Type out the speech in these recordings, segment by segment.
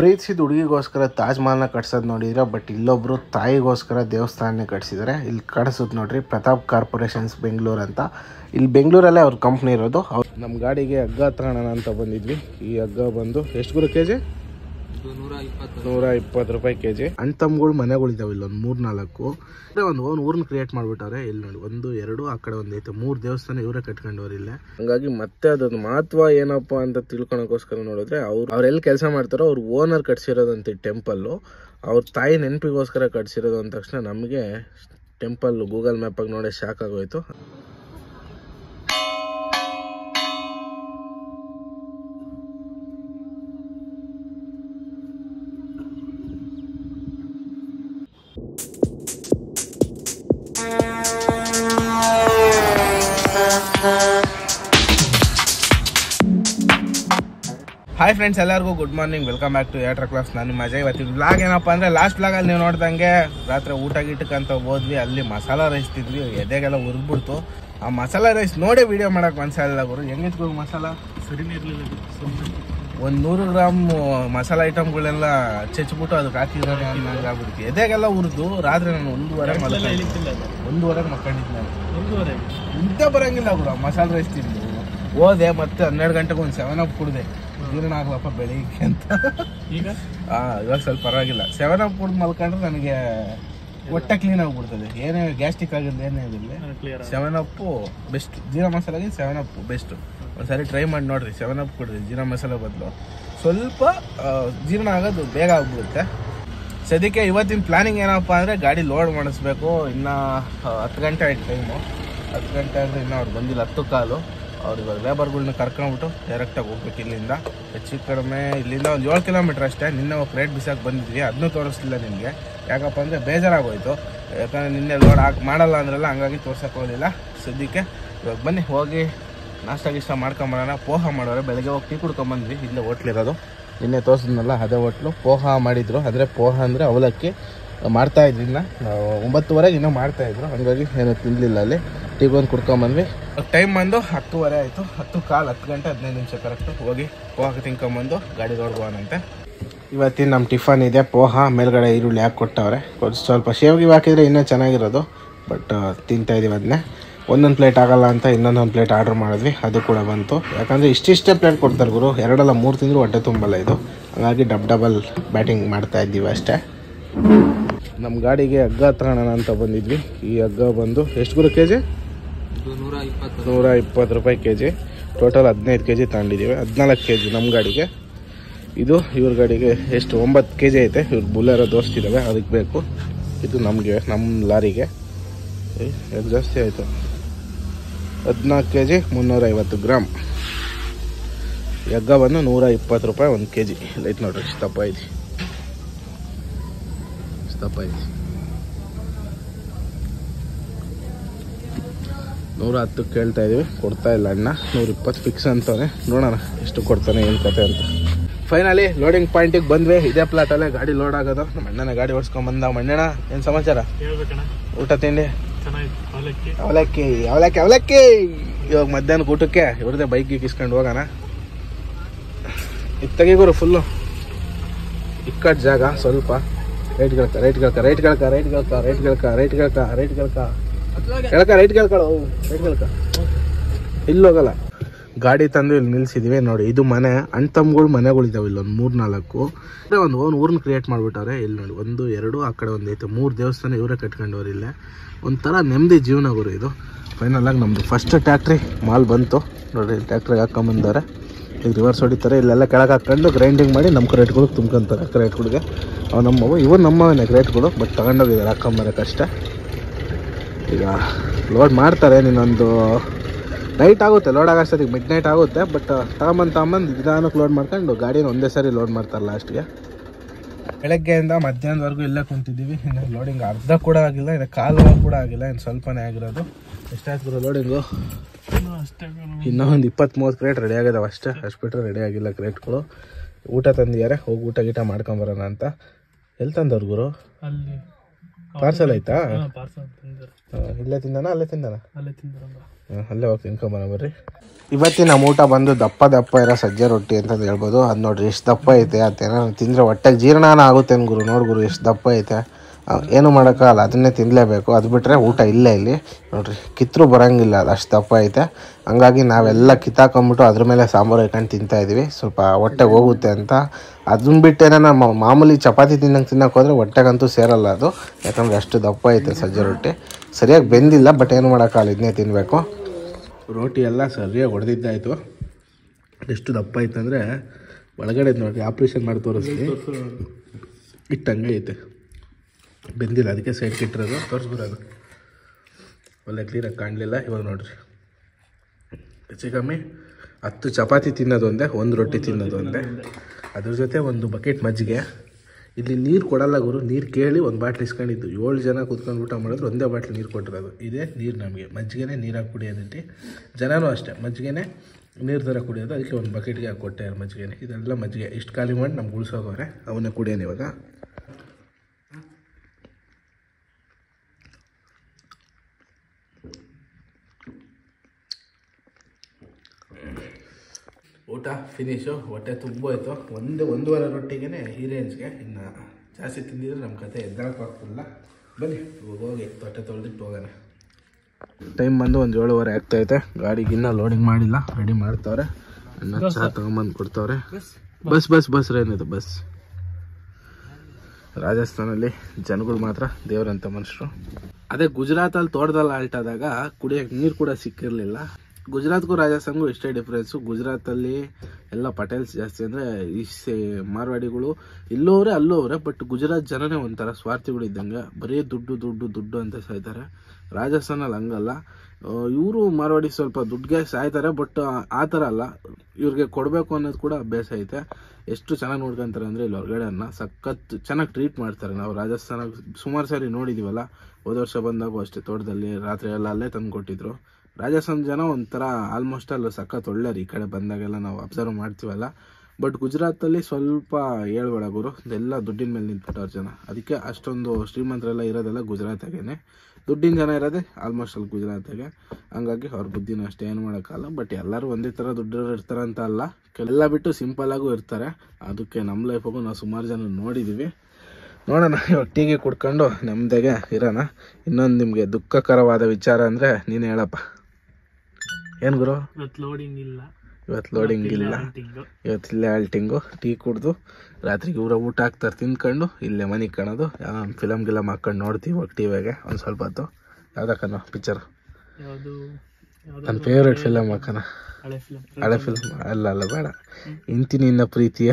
ಪ್ರೀತಿಸಿದ ಹುಡುಗಿಗೋಸ್ಕರ ತಾಜ್ ಮಹಲ್ನ ಕಟ್ಸೋದು ನೋಡಿದ್ರೆ ಬಟ್ ಇಲ್ಲೊಬ್ರು ತಾಯಿಗೋಸ್ಕರ ದೇವಸ್ಥಾನ ಕಟ್ಸಿದ್ದಾರೆ ಇಲ್ಲಿ ಕಟ್ಸೋದು ನೋಡ್ರಿ ಪ್ರತಾಪ್ ಕಾರ್ಪೊರೇಷನ್ಸ್ ಬೆಂಗಳೂರು ಅಂತ ಇಲ್ಲಿ ಬೆಂಗಳೂರಲ್ಲೇ ಅವ್ರ ಕಂಪ್ನಿ ಇರೋದು ಅವ್ರು ನಮ್ಮ ಗಾಡಿಗೆ ಹಗ್ಗ ತಗೋಣ ಅಂತ ಬಂದಿದ್ವಿ ಈ ಹಗ್ಗ ಬಂದು ಎಷ್ಟು ಗುರು ಕೆ ಜಿ ನೂರ ಇಪ್ಪತ್ತು ನೂರ ಇಪ್ಪತ್ತು ರೂಪಾಯಿ ಕೆ ಜಿ ಅಣ್ಣ ತಮ್ಮಗಳು ಮನೆಗಳಿದಾವೆ ಇಲ್ಲೊಂದು ಮೂರು ನಾಲ್ಕು ಅಂದ್ರೆ ಒಂದು ಓನ್ ಊರ್ನ ಕ್ರಿಯೇಟ್ ಮಾಡ್ಬಿಟ್ಟವ್ರೆ ಇಲ್ಲಿ ನೋಡಿ ಒಂದು ಎರಡು ಆ ಕಡೆ ಒಂದು ಐತೆ ಮೂರು ದೇವಸ್ಥಾನ ಇವರೇ ಕಟ್ಕೊಂಡವ್ರು ಇಲ್ಲೇ ಹಂಗಾಗಿ ಮತ್ತೆ ಅದೊಂದು ಮಹತ್ವ ಏನಪ್ಪ ಅಂತ ತಿಳ್ಕೊಳಕೋಸ್ಕರ ನೋಡಿದ್ರೆ ಅವ್ರು ಅವ್ರು ಎಲ್ಲಿ ಕೆಲಸ ಮಾಡ್ತಾರೋ ಅವ್ರು ಓನರ್ ಕಟ್ಸಿರೋದಂತ ಟೆಂಪಲ್ಲು ಅವ್ರ ತಾಯಿ ನೆನಪಿಗೋಸ್ಕರ ಕಟ್ಸಿರೋದು ಅಂದ ತಕ್ಷಣ ನಮಗೆ ಟೆಂಪಲ್ ಗೂಗಲ್ ಮ್ಯಾಪಾಗಿ ನೋಡಿ ಶಾಕ್ ಆಗೋಯ್ತು ಹಾಯ್ ಫ್ರೆಂಡ್ಸ್ ಎಲ್ಲರಿಗೂ good morning welcome back to ಏಟ್ರ ಕ್ಲಾಸ್ ನಾನು ನಿಮ್ಮ ಅಜಯ್ ಇವತ್ತಿನ ಬ್ಲಾಗ್ ಏನಪ್ಪ ಅಂದ್ರೆ ಲಾಸ್ಟ್ ಬ್ಲಾಗಲ್ಲಿ ನೀವು ನೋಡ್ದಂಗೆ ರಾತ್ರಿ ಊಟ ಗೀಟಕ್ಕಂತ ಹೋದ್ವಿ ಅಲ್ಲಿ ಮಸಾಲ ರೈಸ್ ತಿಂದ್ವಿ ಎದೆಗೆಲ್ಲ ಉರಿದ್ಬಿಡ್ತು ಆ ಮಸಾಲ ರೈಸ್ ನೋಡಿ ವಿಡಿಯೋ ಮಾಡಕ್ ಮನ್ಸಾಲಿಲ್ಲ ಗುರು ಹೆಂಗಿತ್ತು ಗುರು ಮಸಾಲ ಸರಿನೇ ಇರಲಿಲ್ಲ ಒಂದು ನೂರು ಗ್ರಾಮ್ ಮಸಾಲ ಐಟಮ್ಗಳೆಲ್ಲ ಚೆಚ್ಬಿಟ್ಟು ಅದಕ್ಕೆ ಹಾಕಿದ್ರೆ ಆಗ್ಬಿಡ್ತು ಎದೆಗೆಲ್ಲ ಉರಿದು ರಾತ್ರಿ ನಾನು ಒಂದೂವರೆ ಮಲ್ಕೊಂಡಿದ್ದೆ ಒಂದೂವರೆಗೆ ಮಲ್ಕೊಂಡಿದ್ದೆ ನಾನು ಒಂದೂವರೆ ನಿದ್ದೆ ಬರಂಗಿಲ್ಲ ಗುರು ಮಸಾಲ ರೈಸ್ ತಿಂದು ಹೋದೆ ಮತ್ತೆ ಹನ್ನೆರಡು ಗಂಟೆಗೆ ಒಂದು ಸೆವೆನ್ ಅಪ್ ಕುಡಿದೆ ಜೀರ್ಣ ಆಗ್ಲಪ್ಪ ಬೆಳಿಗ್ಗೆ ಅಂತ ಈಗ ಆ, ಇವಾಗ ಸ್ವಲ್ಪ ಪರವಾಗಿಲ್ಲ ಸೆವೆನ್ ಅಪ್ ಕುಡ್ದು ಮಲ್ಕೊಂಡ್ರೆ ನನಗೆ ಹೊಟ್ಟೆ ಕ್ಲೀನ್ ಆಗಿಬಿಡ್ತದೆ ಏನೇ ಗ್ಯಾಸ್ಟಿಕ್ ಆಗಿಲ್ಲ ಏನೇ ಆಗಿಲ್ಲ ಕ್ಲಿಯರ್ ಸೆವೆನ್ ಅಪ್ಪು ಬೆಸ್ಟ್ ಜೀರಾ ಮಸಾಲೆಗೆ ಸೆವೆನ್ ಅಪ್ ಬೆಸ್ಟ್ ಒಂದ್ಸರಿ ಟ್ರೈ ಮಾಡಿ ನೋಡ್ರಿ ಸೆವೆನ್ ಅಪ್ ಕೊಡ್ರಿ ಜೀರಾ ಮಸಾಲೆ ಬದಲು ಸ್ವಲ್ಪ ಆ, ಜೀರ್ಣ ಆಗೋದು ಬೇಗ ಆಗ್ಬಿಡುತ್ತೆ ಸದ್ಯಕ್ಕೆ ಇವತ್ತಿನ ಪ್ಲಾನಿಂಗ್ ಏನಪ್ಪ ಅಂದರೆ ಗಾಡಿ ಲೋಡ್ ಮಾಡಿಸ್ಬೇಕು ಇನ್ನು ಹತ್ತು ಗಂಟೆ ಆಯ್ತು ಟೈಮು ಹತ್ತು ಗಂಟೆ ಅಂದರೆ ಇನ್ನೂ ಅವ್ರು ಬಂದಿಲ್ಲ ಹತ್ತು ಕಾಲು ಅವ್ರು ಇವಾಗ ಲೇಬರ್ಗಳ್ನ ಕರ್ಕೊಂಬಿಟ್ಟು ಡೈರೆಕ್ಟಾಗಿ ಹೋಗ್ಬೇಕು ಇಲ್ಲಿಂದ ಹೆಚ್ಚು ಕಡಿಮೆ ಇಲ್ಲಿಂದ ಒಂದು ಏಳು ಕಿಲೋಮೀಟ್ರ್ ಅಷ್ಟೇ ನಿನ್ನೆ ಒಂದು ಕ್ರೇಟ್ ಬಿಸಾಕ್ ಬಂದಿದ್ವಿ ಅದನ್ನೂ ತೋರಿಸ್ಲಿಲ್ಲ ನಿಮಗೆ ಯಾಕಪ್ಪ ಅಂದರೆ ಬೇಜಾರಾಗೋಯ್ತು ಯಾಕಂದರೆ ನಿನ್ನೆ ಲೋಡ್ ಹಾಕಿ ಮಾಡಲ್ಲ ಅಂದ್ರಲ್ಲ ಹಂಗಾಗಿ ತೋರ್ಸಕ್ಕೆ ಹೋಗಲಿಲ್ಲ ಸದ್ಯಕ್ಕೆ ಇವಾಗ ಬನ್ನಿ ಹೋಗಿ ನಾಷ್ಟ ಗಿಷ್ಟ ಮಾಡ್ಕೊಂಬರೋಣ ಪೋಹ ಮಾಡೋರೆ ಬೆಳಗ್ಗೆ ಹೋಗಿ ಟೀ ಕುಡ್ಕೊಂಬಂದ್ವಿ ಇಲ್ಲೇ ಹೋಟ್ಲಿರೋದು ನಿನ್ನೆ ತೋರಿಸಿದ್ನಲ್ಲ ಅದೇ ಹೋಟ್ಲು ಪೋಹ ಮಾಡಿದ್ರು ಅಂದರೆ ಪೋಹ ಅಂದರೆ ಅವಲಕ್ಕಿ ಮಾಡ್ತಾ ಇದ್ವಿ ಇನ್ನ ನಾವು ಒಂಬತ್ತುವರೆಗೆ ಇನ್ನೂ ಮಾಡ್ತಾ ಇದ್ರು ಹಂಗಾಗಿ ಏನೂ ತಿನ್ನಲಿಲ್ಲ ಅಲ್ಲಿ ಟೀಗೊಂದು ಕುಡ್ಕೊಂಬಂದ್ವಿ ಟೈಮ್ ಬಂದು ಹತ್ತುವರೆ ಆಯಿತು ಹತ್ತು ಕಾಲು ಹತ್ತು ಗಂಟೆ ಹದಿನೈದು ನಿಮಿಷ ಕರೆಕ್ಟು ಹೋಗಿ ಪೋಹ ತಿನ್ಕೊಂಬಂದು ಗಾಡಿ ಹೊಡ್ಬೋಣಂತೆ ಇವತ್ತಿನ ನಮ್ಮ ಟಿಫನ್ ಇದೆ ಪೋಹ ಮೇಲ್ಗಡೆ ಈರುಳ್ಳಿ ಹಾಕಿ ಕೊಟ್ಟವ್ರೆ ಕೊಡ್- ಸ್ವಲ್ಪ ಶೇವಿಗೆ ಹಾಕಿದ್ರೆ ಇನ್ನೂ ಚೆನ್ನಾಗಿರೋದು ಬಟ್ ತಿಂತಾ ಇದೀವಿ ಅದನ್ನೇ ಒಂದೊಂದು ಪ್ಲೇಟ್ ಆಗಲ್ಲ ಅಂತ ಇನ್ನೊಂದೊಂದು ಪ್ಲೇಟ್ ಆರ್ಡ್ರ್ ಮಾಡಿದ್ವಿ ಅದು ಕೂಡ ಬಂತು ಯಾಕಂದರೆ ಇಷ್ಟಿಷ್ಟೇ ಪ್ಲೇಟ್ ಕೊಡ್ತಾರೆ ಗುರು ಎರಡಲ್ಲ ಮೂರು ತಿಂದರೂ ಹೊಟ್ಟೆ ತುಂಬಲ್ಲ ಇದು ಹಾಗಾಗಿ ಡಬ್ ಡಬಲ್ ಬ್ಯಾಟಿಂಗ್ ಮಾಡ್ತಾ ಇದ್ದೀವಿ ಅಷ್ಟೇ ನಮ್ಮ ಗಾಡಿಗೆ ಹಗ್ಗ ತಗೋಣ ಅಂತ ಬಂದಿದ್ವಿ ಈ ಹಗ್ಗ ಬಂದು ಎಷ್ಟು ಗುರು ಕೆ ಜಿ ನೂರ ಇಪ್ಪತ್ತು ನೂರ ಇಪ್ಪತ್ತು ರೂಪಾಯಿ ಕೆ ಜಿ ಟೋಟಲ್ ಹದಿನೈದು ಕೆ ಜಿ ತಗೊಂಡಿದ್ದೀವಿ ಹದಿನಾಲ್ಕು ಕೆ ಜಿ ನಮ್ಮ ಗಾಡಿಗೆ ಇದು ಇವ್ರ ಗಾಡಿಗೆ ಎಷ್ಟು ಒಂಬತ್ತು ಕೆ ಜಿ ಐತೆ ಇವ್ರು ಬುಲೆರೋ ದೋಸ್ತಿದ್ದಾವೆ ಅದಕ್ಕೆ ಬೇಕು ಇದು ನಮಗೆ ನಮ್ಮ ಲಾರಿಗೆ ಏ, ಇದು ಜಾಸ್ತಿ ಆಯಿತು ಹದಿನಾಲ್ಕು ಕೆ ಜಿ ಮುನ್ನೂರೈವತ್ತು ಗ್ರಾಮ್ ಎಗ್ಗ ಬಂದು ನೂರ ಇಪ್ಪತ್ತು ರೂಪಾಯಿ ಒಂದು ಕೆ ಜಿ ಲೈಟ್ ನೋಡ್ರಿ ಇಷ್ಟು ದಪ್ಪ ಐತಿ ಇಷ್ಟು ದಪ್ಪ ಐತಿ ನೂರ ಹತ್ತು ಕೇಳ್ತಾ ಇದೀವಿ ಕೊಡ್ತಾ ಇಲ್ಲ ಅಣ್ಣ ನೂರ ಇಪ್ಪತ್ತು ಫಿಕ್ಸ್ ಅಂತಾನೆ ನೋಡೋಣ ಎಷ್ಟು ಕೊಡ್ತಾನೆ ಏನು ಕತೆ ಅಂತ ಫೈನಲಿ ಲೋಡಿಂಗ್ ಪಾಯಿಂಟಿಗೆ ಬಂದ್ವಿ ಇದೇ ಪ್ಲಾಟಲ್ಲೇ ಗಾಡಿ ಲೋಡ್ ಆಗೋದು ನಮ್ಮ ಅಣ್ಣನ ಗಾಡಿ ಓಡಿಸ್ಕೊಂಡ್ ಬಂದ ಮಣ್ಣಣ್ಣ ಏನು ಸಮಾಚಾರ ಹೇಳ್ಬೇಕಣ್ಣ ಊಟ ತಿಂಡಿ ಚೆನ್ನಾಗಿತ್ತು ಅವಲಕ್ಕಿ ಅವಲಕ್ಕಿ ಅವಲಕ್ಕಿ ಅವಲಕ್ಕಿ ಇವಾಗ ಮಧ್ಯಾಹ್ನಕ್ಕೆ ಊಟಕ್ಕೆ ಇವ್ರದೇ ಬೈಕ್ ಇಸ್ಕೊಂಡು ಹೋಗೋಣ ಇದು ತೆಗಿಗುರು ಫುಲ್ಲು ಇಕ್ಕಟ್ ಜಾಗ ಸ್ವಲ್ಪ ರೈಟ್ ಕೇಳ್ಕ ರೈಟ್ ಕೇಳ್ಕ ರೈಟ್ ಕೇಳ್ಕ ರೈಟ್ ಕೇಳ್ಕ ರೈಟ್ ಕೇಳ್ಕ ರೈಟ್ ಕೇಳ್ಕ ರೈಟ್ ಕೇಳ್ಕ ಕೇಳ್ಕ ರೈಟ್ ಕೇಳ್ಕೊಳ್ಳೋ ರೈಟ್ ಕೇಳ್ಕ ಇಲ್ಲಿ ಹೋಗಲ್ಲ ಗಾಡಿ ತಂದು ಇಲ್ಲಿ ನಿಲ್ಸಿದೀವಿ ನೋಡಿ ಇದು ಮನೆ ಅಣ್ಣ ತಮ್ಮಗಳು ಮನೆಗಳಿದಾವೆ ಇಲ್ಲೊಂದು ಮೂರು ನಾಲ್ಕು ಅಂದ್ರೆ ಒಂದು ಓನ್ ಊರ್ನ ಕ್ರಿಯೇಟ್ ಮಾಡ್ಬಿಟ್ಟವ್ರೆ ಇಲ್ಲಿ ನೋಡಿ ಒಂದು ಎರಡು ಆ ಕಡೆ ಒಂದು ಐತೆ ಮೂರು ದೇವಸ್ಥಾನ ಇವರೇ ಕಟ್ಕೊಂಡವ್ರು ಇಲ್ಲೇ ಒಂಥರ ನೆಮ್ಮದಿ ಜೀವನ ಗುರು ಇದು ಫೈನಲ್ ಆಗಿ ನಮ್ಮದು ಫಸ್ಟ್ ಟ್ಯಾಕ್ಟ್ರಿ ಮಾಲ್ ಬಂತು ನೋಡ್ರಿ ಟ್ಯಾಕ್ಟ್ರಿಗೆ ಹಾಕೊಂಬಂದವ್ರೆ ಈಗ ರಿವರ್ಸ್ ಹೊಡಿತಾರೆ ಇಲ್ಲೆಲ್ಲ ಕೆಳಗೆ ಹಾಕೊಂಡು ಗ್ರೈಂಡಿಂಗ್ ಮಾಡಿ ನಮ್ಮ ಕ್ರೇಟ್ಗಳು ತುಂಬ್ಕೊಂತಾರೆ ಕ್ರೇಟ್ಗಳಿಗೆ ಅವು ನಮ್ಮವು ಇವು ನಮ್ಮವೇ ಕ್ರೇಟ್ಗಳು ಬಟ್ ತಗೊಂಡೋಗಿದ್ದಾರೆ ಹಾಕೊಂಬರಕ್ಕೆ ಅಷ್ಟೇ ಈಗ ಲೋಡ್ ಮಾಡ್ತಾರೆ ನೀನೊಂದು ನೈಟ್ ಆಗುತ್ತೆ ಲೋಡ್ ಆಗೋಷ್ಟೊತ್ತಿಗೆ ಮಿಡ್ ನೈಟ್ ಆಗುತ್ತೆ ಬಟ್ ತಗೊಂಬಂದು ತಗೊಂಬಂದು ನಿಧಾನಕ್ಕೆ ಲೋಡ್ ಮಾಡ್ಕೊಂಡು ಗಾಡಿನ ಒಂದೇ ಸಾರಿ ಲೋಡ್ ಮಾಡ್ತಾರೆ ಲಾಸ್ಟ್ಗೆ ಬೆಳಗ್ಗೆಯಿಂದ ಮಧ್ಯಾಹ್ನದವರೆಗೂ ಇಲ್ಲೇ ಕುಂತಿದ್ದೀವಿ ಇನ್ನು ಲೋಡಿಂಗ್ ಅರ್ಧ ಕೂಡ ಆಗಿಲ್ಲ ಇನ್ನು ಕಾಲು ಕೂಡ ಆಗಿಲ್ಲ ಇನ್ನು ಸ್ವಲ್ಪನೇ ಆಗಿರೋದು ಎಷ್ಟಾಯ್ತು ಗುರು ಲೋಡಿಂಗು ಅಷ್ಟೇ ಇನ್ನೂ ಒಂದು ಇಪ್ಪತ್ತ್ ಮೂವತ್ತು ಕ್ರೇಟ್ ರೆಡಿ ಆಗಿದಾವೆ ಅಷ್ಟೇ ಅಷ್ಟು ಬಿಟ್ಟರೆ ರೆಡಿ ಆಗಿಲ್ಲ ಕ್ರೇಟ್ಗಳು ಊಟ ತಂದಿದ್ದಾರೆ ಹೋಗಿ ಊಟ ಗೀಟ ಮಾಡ್ಕೊಂಬರೋಣ ಅಂತ ಎಲ್ಲಿ ತಂದವ್ರು ಗುರು ಅಲ್ಲಿ ಪಾರ್ಸಲ್ ಆಯ್ತಾ ಪಾರ್ಸಲ್ ತಂದಿರ ಆ, ಇಲ್ಲೇ ತಿಂದಾನ ಅಲ್ಲೇ ತಿಂದಾನ ಅಲ್ಲೇ ತಿಂದಿರಂಗ ಆ, ಅಲ್ಲೇ ಹೋಗಿ ತಿನ್ಕೊಂಬರ ಬರ್ರಿ ಇವತ್ತಿನ ನಮ್ಮ ಊಟ ಬಂದು ದಪ್ಪ ದಪ್ಪ ಇರೋ ಸಜ್ಜೆ ರೊಟ್ಟಿ ಅಂತಂದು ಹೇಳ್ಬೋದು ಅದು ನೋಡ್ರಿ ಎಷ್ಟು ದಪ್ಪ ಐತೆ ಅದೇನೋ ತಿಂದರೆ ಹೊಟ್ಟೆಗೆ ಜೀರ್ಣಾನ ಆಗುತ್ತೆ ಗುರು ನೋಡ್ ಗುರು ಎಷ್ಟು ದಪ್ಪ ಐತೆ ಆ, ಏನು ಮಾಡೋಕ್ಕಾಗಲ್ಲ ಅದನ್ನೇ ತಿನ್ನಲೇಬೇಕು ಅದು ಬಿಟ್ಟರೆ ಊಟ ಇಲ್ಲೇ ಇಲ್ಲಿ ನೋಡ್ರಿ ಕಿತ್ತರೂ ಬರೋಂಗಿಲ್ಲ ಅದು ಅಷ್ಟು ದಪ್ಪ ಐತೆ ಹಂಗಾಗಿ ನಾವೆಲ್ಲ ಕಿತ್ತಾಕೊಂಬಿಟ್ಟು ಅದ್ರ ಮೇಲೆ ಸಾಂಬಾರು ಹಾಕೊಂಡು ತಿಂತಾ ಇದೀವಿ ಸ್ವಲ್ಪ ಹೊಟ್ಟೆಗೆ ಹೋಗುತ್ತೆ ಅಂತ ಅದನ್ನ ಬಿಟ್ಟೇನೆ ನಮ್ಮ ಮಾಮೂಲಿ ಚಪಾತಿ ತಿನ್ನಂಗೆ ತಿನ್ನಕ್ಕೆ ಹೋದ್ರೆ ಹೊಟ್ಟೆಗಂತೂ ಸೇರಲ್ಲ ಅದು ಯಾಕಂದರೆ ಅಷ್ಟು ದಪ್ಪ ಐತೆ ಸಜ್ಜೆ ರೊಟ್ಟಿ ಸರಿಯಾಗಿ ಬೆಂದಿಲ್ಲ ಬಟ್ ಏನು ಮಾಡೋಕ್ಕಾಗಲ್ಲ ಇದನ್ನೇ ತಿನ್ನಬೇಕು ರೋಟಿ ಎಲ್ಲ ಸರಿಯಾಗಿ ಹೊಡೆದಿದ್ದಾಯಿತು ಎಷ್ಟು ದಪ್ಪ ಐತಂದರೆ ಒಳಗಡೆ ನೋಡಿ ಆಪ್ರೇಷನ್ ಮಾಡಿ ತೋರಿಸ್ಲಿ ಇಟ್ಟು ಹಂಗೆ ಐತೆ ಬೆಂದಿಲ್ಲ ಅದಕ್ಕೆ ಸೈಡ್ಗೆ ಇಟ್ಟಿರೋದು ತೋರಿಸ್ಬಿಡೋದು ಒಳ್ಳೆ ಕ್ಲೀನಾಗಿ ಕಾಣಲಿಲ್ಲ ಇವಾಗ ನೋಡ್ರಿ ಹೆಚ್ಚು ಕಮ್ಮಿ ಹತ್ತು ಚಪಾತಿ ತಿನ್ನೋದು ಒಂದೇ ಒಂದು ರೊಟ್ಟಿ ತಿನ್ನೋದು ಒಂದೇ ಅದ್ರ ಜೊತೆ ಒಂದು ಬಕೆಟ್ ಮಜ್ಜಿಗೆ ಇಲ್ಲಿ ನೀರು ಕೊಡಲ್ಲ ಗುರು ನೀರು ಕೇಳಿ ಒಂದು ಬಾಟ್ಲ್ ಇಸ್ಕೊಂಡಿದ್ದು ಏಳು ಜನ ಕೂತ್ಕೊಂಡು ಊಟ ಮಾಡಿದ್ರೆ ಒಂದೇ ಬಾಟ್ಲ್ ನೀರು ಕೊಟ್ಟಿರೋದು ಇದೇ ನೀರು ನಮಗೆ ಮಜ್ಜಿಗೆನೇ ನೀರಾಗಿ ಕುಡಿಯೋದಿಟ್ಟು ಜನನೂ ಅಷ್ಟೇ ಮಜ್ಜಿಗೆನೇ ನೀರು ಥರ ಕುಡಿಯೋದು ಅದಕ್ಕೆ ಒಂದು ಬಕೆಟ್ಗೆ ಹಾಕಿ ಕೊಟ್ಟೆ ಮಜ್ಜಿಗೆನೆ ಇದೆಲ್ಲ ಮಜ್ಜಿಗೆ ಇಷ್ಟು ಖಾಲಿ ಮಾಡಿ ನಮ್ಗೆ ಉಳಿಸೋಗವ್ರೆ ಅವನ್ನೇ ಕುಡಿಯೋನು ಇವಾಗ ಊಟ ಫಿನಿಶು ಹೊಟ್ಟೆ ತುಂಬೋಯ್ತು ಒಂದು ಒಂದೂವರೆ ರೊಟ್ಟಿಗೆ ಈ ರೇಂಜ್ಗೆ ಇನ್ನು ಜಾಸ್ತಿ ತಿಂದಿದ್ರೆ ನಮ್ಮ ಕತೆ ಎದ್ದಾಳಕ್ಕೆ ಆಗ್ತಿಲ್ಲ ಬನ್ನಿ ಇವಾಗ ಹೋಗಿ ಹೊಟ್ಟೆ ತೊಳೆದಿಟ್ಟು ಹೋಗೋಣ ಟೈಮ್ ಬಂದು ಒಂದು ಏಳುವರೆ ಆಗ್ತೈತೆ ಗಾಡಿಗೆ ಇನ್ನೂ ಲೋಡಿಂಗ್ ಮಾಡಿಲ್ಲ ರೆಡಿ ಮಾಡ್ತವ್ರೆ ಅಣ್ಣ ಚಹಾ ತಗೊಂಬಂದು ಕೊಡ್ತವ್ರೆ ಬಸ್ ಬಸ್ ಬಸ್ ಏನಿದೆ ಬಸ್ ರಾಜಸ್ಥಾನಲ್ಲಿ ಜನಗಳು ಮಾತ್ರ ದೇವರಂತ ಮನುಷ್ಯರು ಅದೇ ಗುಜರಾತಲ್ಲಿ ತೋಟದಲ್ಲಿ ಆಲ್ಟಾದಾಗ ಕುಡಿಯೋಕೆ ನೀರು ಕೂಡ ಸಿಕ್ಕಿರಲಿಲ್ಲ ಗುಜರಾತ್ಗೂ ರಾಜಸ್ಥಾನ್ಗೂ ಇಷ್ಟೇ ಡಿಫ್ರೆನ್ಸು ಗುಜರಾತಲ್ಲಿ ಎಲ್ಲ ಪಟೇಲ್ಸ್ ಜಾಸ್ತಿ ಅಂದರೆ ಈ ಸೇ ಮಾರ್ವಾಡಿಗಳು ಇಲ್ಲೋವ್ರೆ ಅಲ್ಲೋವ್ರೆ ಬಟ್ ಗುಜರಾತ್ ಜನನೇ ಒಂಥರ ಸ್ವಾರ್ಥಿಗಳು ಇದ್ದಂಗೆ ಬರೀ ದುಡ್ಡು ದುಡ್ಡು ದುಡ್ಡು ಅಂತ ಸಾಯ್ತಾರೆ ರಾಜಸ್ಥಾನಲ್ಲಿ ಹಂಗಲ್ಲ ಇವರು ಮಾರ್ವಾಡಿ ಸ್ವಲ್ಪ ದುಡ್ಡಿಗೆ ಸಾಯ್ತಾರೆ ಬಟ್ ಆ ಥರ ಅಲ್ಲ ಇವ್ರಿಗೆ ಕೊಡಬೇಕು ಅನ್ನೋದು ಕೂಡ ಅಭ್ಯಾಸ ಐತೆ ಎಷ್ಟು ಚೆನ್ನಾಗಿ ನೋಡ್ಕೊಂತಾರೆ ಅಂದರೆ ಇಲ್ಲಿ ಹೊರಗಡೆನ ಸಖತ್ ಚೆನ್ನಾಗಿ ಟ್ರೀಟ್ ಮಾಡ್ತಾರೆ ನಾವು ರಾಜಸ್ಥಾನ ಸುಮಾರು ಸಾರಿ ನೋಡಿದ್ದೀವಲ್ಲ ಹೋದ ವರ್ಷ ಬಂದಾಗೂ ಅಷ್ಟೇ ತೋಟದಲ್ಲಿ ರಾತ್ರಿ ಎಲ್ಲ ಅಲ್ಲೇ ತಂದು ಕೊಟ್ಟಿದ್ರು ರಾಜಸ್ಥಾನ ಜನ ಒಂಥರ ಆಲ್ಮೋಸ್ಟ್ ಅಲ್ಲಿ ಸಖತ್ ಒಳ್ಳೆಯರು ಈ ಕಡೆ ಬಂದಾಗೆಲ್ಲ ನಾವು ಅಬ್ಸರ್ವ್ ಮಾಡ್ತೀವಲ್ಲ ಬಟ್ ಗುಜರಾತಲ್ಲಿ ಸ್ವಲ್ಪ ಹೇಳ್ಬೇಡ ಗುರು ಎಲ್ಲ ದುಡ್ಡಿನ ಮೇಲೆ ನಿಂತ್ಬಿಟ್ಟವ್ರ ಜನ ಅದಕ್ಕೆ ಅಷ್ಟೊಂದು ಶ್ರೀಮಂತರೆಲ್ಲ ಇರೋದೆಲ್ಲ ಗುಜರಾತಾಗೇನೆ ದುಡ್ಡಿನ ಜನ ಇರೋದೇ ಆಲ್ಮೋಸ್ಟ್ ಅಲ್ಲಿ ಗುಜರಾತಾಗೆ ಹಂಗಾಗಿ ಅವ್ರ ಬುದ್ಧಿನೂ ಅಷ್ಟೇ ಏನು ಮಾಡೋಕ್ಕಲ್ಲ ಬಟ್ ಎಲ್ಲರೂ ಒಂದೇ ಥರ ದುಡ್ಡು ಇರ್ತಾರೆ ಅಂತ ಅಲ್ಲ ಎಲ್ಲ ಬಿಟ್ಟು ಸಿಂಪಲ್ ಆಗೂ ಇರ್ತಾರೆ ಅದಕ್ಕೆ ನಮ್ಮ ಲೈಫಾಗೂ ನಾವು ಸುಮಾರು ಜನ ನೋಡಿದ್ದೀವಿ ನೋಡೋಣ ಇವಾಗ ಟೀಗೆ ಕುಡ್ಕೊಂಡು ನೆಮ್ಮದಿಗೆ ಇರೋಣ ಇನ್ನೊಂದು ನಿಮಗೆ ದುಃಖಕರವಾದ ವಿಚಾರ ಅಂದರೆ ನೀನು ಹೇಳಪ್ಪ ಏನು ಗುರು ಇವತ್ತು ಲೋಡಿಂಗ್ ಇಲ್ಲ ಇವತ್ತು ಲೋಡಿಂಗ್ ಇಲ್ಲ ಟಿಂಗು ಇವತ್ತು ಇಲ್ಲೇ ಆಲ್ಟಿಂಗು ಟೀ ಕುಡ್ದು ರಾತ್ರಿಗೆ ಇವರ ಊಟ ಹಾಕ್ತಾರೆ ತಿನ್ಕೊಂಡು ಇಲ್ಲೇ ಮನೆ ಕಾಣೋದು ಫಿಲಮ್ ಗಿಲಮ್ ಹಾಕೊಂಡು ನೋಡ್ತೀವಿ ಇವಾಗ ಟಿವಿಯಾಗೆ ಒಂದು ಸ್ವಲ್ಪ ಹೊತ್ತು ಯಾವ್ದಕ್ಕನೋ ಪಿಕ್ಚರ್ ಯಾವುದು ಯಾವುದು ನನ್ನ ಫೇವ್ರೆಟ್ ಫಿಲಮ್ ಹಾಕನ ಹಳೆ ಫಿಲಮ್ ಹಳೆ ಫಿಲ್ಮ್ ಅಲ್ಲ ಅಲ್ಲ ಬೇಡ ಇಂತಿ ನಿನ್ನ ಪ್ರೀತಿಯ